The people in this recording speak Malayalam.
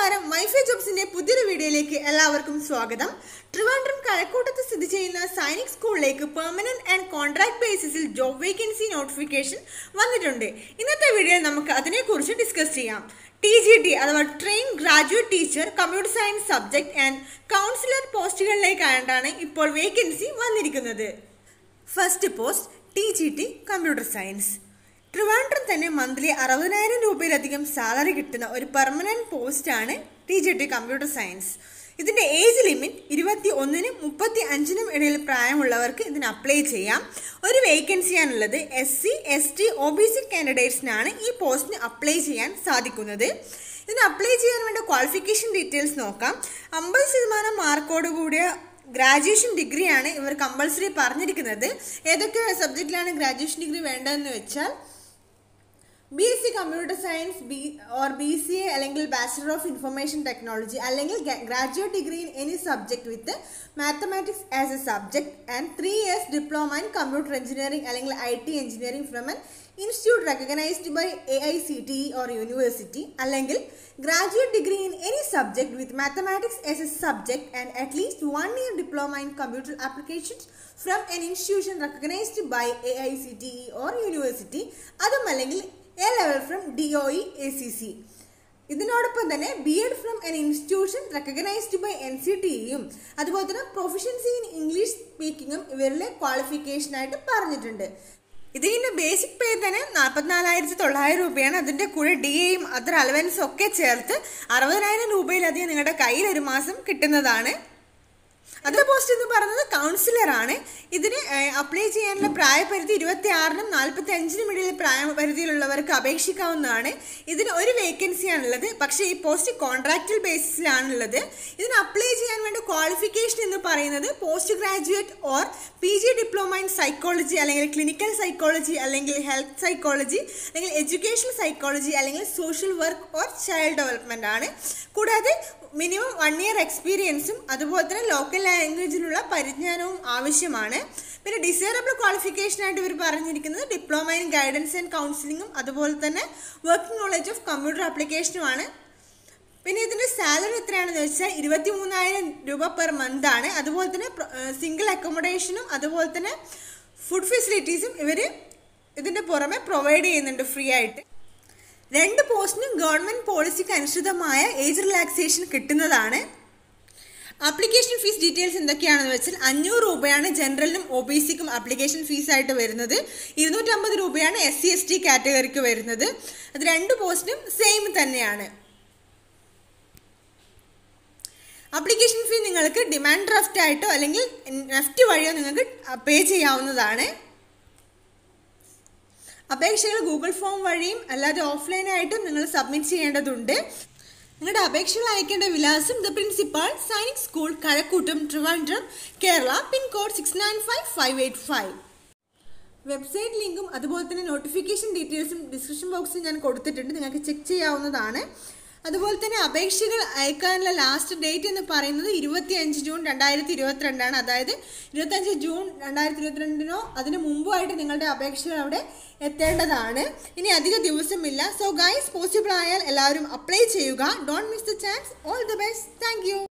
നമസ്കാരം വൈഫൈ ജോബ്സിന്റെ പുതിയൊരു വീഡിയോയിലേക്ക് എല്ലാവർക്കും സ്വാഗതം ട്രിവാൻഡ്രം കഴക്കൂട്ടത്ത് സ്ഥിതി ചെയ്യുന്ന സൈനിക് സ്കൂളിലേക്ക് പെർമനന്റ് ആൻഡ് കോൺട്രാക്ട് ബേസിസിൽ ജോബ് വേക്കൻസി നോട്ടിഫിക്കേഷൻ വന്നിട്ടുണ്ട് ഇന്നത്തെ വീഡിയോയിൽ നമുക്ക് അതിനെക്കുറിച്ച് ഡിസ്കസ് ചെയ്യാം ടി ജി ടി അഥവാ train graduate teacher computer science subject and counsellor പോസ്റ്റുകളിലേക്കായിട്ടാണ് ഇപ്പോൾ വേക്കൻസി വന്നിരിക്കുന്നത് first post T G T computer science Trivandrum തന്നെ മന്ത്ലി അറുപതിനായിരം രൂപയിലധികം സാലറി കിട്ടുന്ന ഒരു പെർമനന്റ് പോസ്റ്റാണ് T G T computer science ഇതിന്റെ ഏജ് ലിമിറ്റ് ഇരുപത്തി ഒന്നിനും മുപ്പത്തി അഞ്ചിനും ഇടയിൽ പ്രായമുള്ളവർക്ക് ഇതിന് അപ്ലൈ ചെയ്യാം ഒരു വേക്കൻസിയാണുള്ളത് S C S T O B C കാൻഡിഡേറ്റ്സിനാണ് ഈ പോസ്റ്റിന് അപ്ലൈ ചെയ്യാൻ സാധിക്കുന്നത് ഇതിന് അപ്ലൈ ചെയ്യാൻ വേണ്ട ക്വാളിഫിക്കേഷൻ ഡീറ്റെയിൽസ് നോക്കാം അമ്പത് ശതമാനം മാർക്കോട് കൂടിയ ഗ്രാജുവേഷൻ ഡിഗ്രിയാണ് ഇവർ കമ്പൾസറി പറഞ്ഞിരിക്കുന്നത് ഏതൊക്കെ സബ്ജക്റ്റിലാണ് ഗ്രാജുവേഷൻ ഡിഗ്രി വേണ്ടതെന്ന് വെച്ചാൽ B S C computer science B or B C A അല്ലെങ്കിൽ ബാച്ചിലർ ഓഫ് ഇൻഫർമേഷൻ ടെക്നോളജി അല്ലെങ്കിൽ graduate degree in any subject with mathematics as A subject and three years diploma in computer engineering അല്ലെങ്കിൽ I T engineering from N institute recognised by A I C T or university അല്ലെങ്കിൽ graduate degree in any subject with mathematics as A subject and at least one year diploma in computer applications from N institution recognised by A I C T or university അതും അല്ലെങ്കിൽ A level from D O E A C C ഇതിനോടൊപ്പം തന്നെ B Ed from N institution recognised by N C T ഇയും അതുപോലെ തന്നെ പ്രൊഫഷൻസി ഇൻ ഇംഗ്ലീഷ് സ്പീക്കിങ്ങും ഇവരിലെ ക്വാളിഫിക്കേഷനായിട്ട് പറഞ്ഞിട്ടുണ്ട് ഇതിൻ്റെ ബേസിക് പേ തന്നെ നാൽപ്പത്തിനാലായിരത്തി തൊള്ളായിരം രൂപയാണ് അതിൻ്റെ കൂടെ ഡി എയും അതർ അലവൻസും ഒക്കെ ചേർത്ത് അറുപതിനായിരം രൂപയിലധികം നിങ്ങളുടെ കയ്യിൽ ഒരു മാസം കിട്ടുന്നതാണ് അതർ പോസ്റ്റ് എന്ന് പറയുന്നത് കൗൺസിലർ ആണ് ഇതിന് അപ്ലൈ ചെയ്യാനുള്ള പ്രായപരിധി ഇരുപത്തി ആറിനും നാൽപ്പത്തി അഞ്ചിനും ഇടയിൽ പ്രായപരിധിയിലുള്ളവർക്ക് അപേക്ഷിക്കാവുന്നതാണ് ഇതിന് ഒരു വേക്കൻസിയാണുള്ളത് പക്ഷേ ഈ പോസ്റ്റ് കോൺട്രാക്റ്റൽ ബേസിസിലാണുള്ളത് ഇതിന് അപ്ലൈ ചെയ്യാൻ വേണ്ട ക്വാളിഫിക്കേഷൻ എന്ന് പറയുന്നത് post graduate or P G diploma in psychology അല്ലെങ്കിൽ ക്ലിനിക്കൽ സൈക്കോളജി അല്ലെങ്കിൽ ഹെൽത്ത് സൈക്കോളജി അല്ലെങ്കിൽ എഡ്യൂക്കേഷൻ സൈക്കോളജി അല്ലെങ്കിൽ social work or child development ആണ് കൂടാതെ മിനിമം വൺ ഇയർ എക്സ്പീരിയൻസും അതുപോലെ തന്നെ ലോക്കൽ ലാംഗ്വേജിലുള്ള പരിജ്ഞാനവും ആവശ്യമാണ് പിന്നെ ഡിസൈറബിൾ ക്വാളിഫിക്കേഷൻ ആയിട്ട് ഇവർ പറഞ്ഞിരിക്കുന്നത് ഡിപ്ലോമ ഇൻ ഗൈഡൻസ് ആൻഡ് കൗൺസിലിങ്ങും അതുപോലെ തന്നെ വർക്കിംഗ് നോളജ് ഓഫ് കമ്പ്യൂട്ടർ ആപ്ലിക്കേഷനുമാണ് പിന്നെ ഇതിൻ്റെ സാലറി എത്രയാണെന്ന് വെച്ചാൽ ഇരുപത്തി മൂന്നായിരം രൂപ പെർ മന്ത് ആണ് അതുപോലെ തന്നെ സിംഗിൾ അക്കോമഡേഷനും അതുപോലെ തന്നെ ഫുഡ് ഫെസിലിറ്റീസും ഇവർ ഇതിൻ്റെ പുറമെ പ്രൊവൈഡ് ചെയ്യുന്നുണ്ട് ഫ്രീ ആയിട്ട് രണ്ട് പോസ്റ്റിനും ഗവൺമെൻറ് പോളിസിക്ക് അനുസൃതമായ ഏജ് റിലാക്സേഷൻ കിട്ടുന്നതാണ് ആപ്ലിക്കേഷൻ ഫീസ് ഡീറ്റെയിൽസ് എന്തൊക്കെയാണെന്ന് വെച്ചാൽ അഞ്ഞൂറ് രൂപയാണ് ജനറലിനും ഒ ബി സിക്കും ആപ്ലിക്കേഷൻ ഫീസായിട്ട് വരുന്നത് ഇരുന്നൂറ്റമ്പത് രൂപയാണ് എസ് സി എസ് ടി കാറ്റഗറിക്ക് വരുന്നത് അത് രണ്ട് പോസ്റ്റിനും സെയിം തന്നെയാണ് ആപ്ലിക്കേഷൻ ഫീ നിങ്ങൾക്ക് ഡിമാൻഡ് ഡ്രാഫ്റ്റ് ആയിട്ടോ അല്ലെങ്കിൽ നെഫ്റ്റ് വഴിയോ നിങ്ങൾക്ക് പേ ചെയ്യാവുന്നതാണ് അപേക്ഷകൾ ഗൂഗിൾ ഫോം വഴിയും അല്ലാതെ ഓഫ്ലൈനായിട്ടും നിങ്ങൾ സബ്മിറ്റ് ചെയ്യേണ്ടതുണ്ട് നിങ്ങളുടെ അപേക്ഷകൾ അയക്കേണ്ട വിലാസം the principal Sainik school Kazhakkoottam Trivandrum Kerala pin code six nine five five eight five website ലിങ്കും അതുപോലെ തന്നെ നോട്ടിഫിക്കേഷൻ ഡീറ്റെയിൽസും ഡിസ്ക്രിപ്ഷൻ ബോക്സിൽ ഞാൻ കൊടുത്തിട്ടുണ്ട് നിങ്ങൾക്ക് ചെക്ക് ചെയ്യാവുന്നതാണ് അതുപോലെ തന്നെ അപേക്ഷകൾ അയക്കാനുള്ള ലാസ്റ്റ് ഡേറ്റ് എന്ന് പറയുന്നത് ഇരുപത്തി അഞ്ച് ജൂൺ രണ്ടായിരത്തി ഇരുപത്തിരണ്ടാണ് അതായത് ഇരുപത്തഞ്ച് ജൂൺ രണ്ടായിരത്തി ഇരുപത്തിരണ്ടിനോ അതിന് മുമ്പുമായിട്ട് നിങ്ങളുടെ അപേക്ഷകൾ അവിടെ എത്തേണ്ടതാണ് ഇനി അധിക ദിവസമില്ല സോ ഗൈസ് പോസിബിൾ ആയാൽ എല്ലാവരും അപ്ലൈ ചെയ്യുക don't miss the chance all the best thank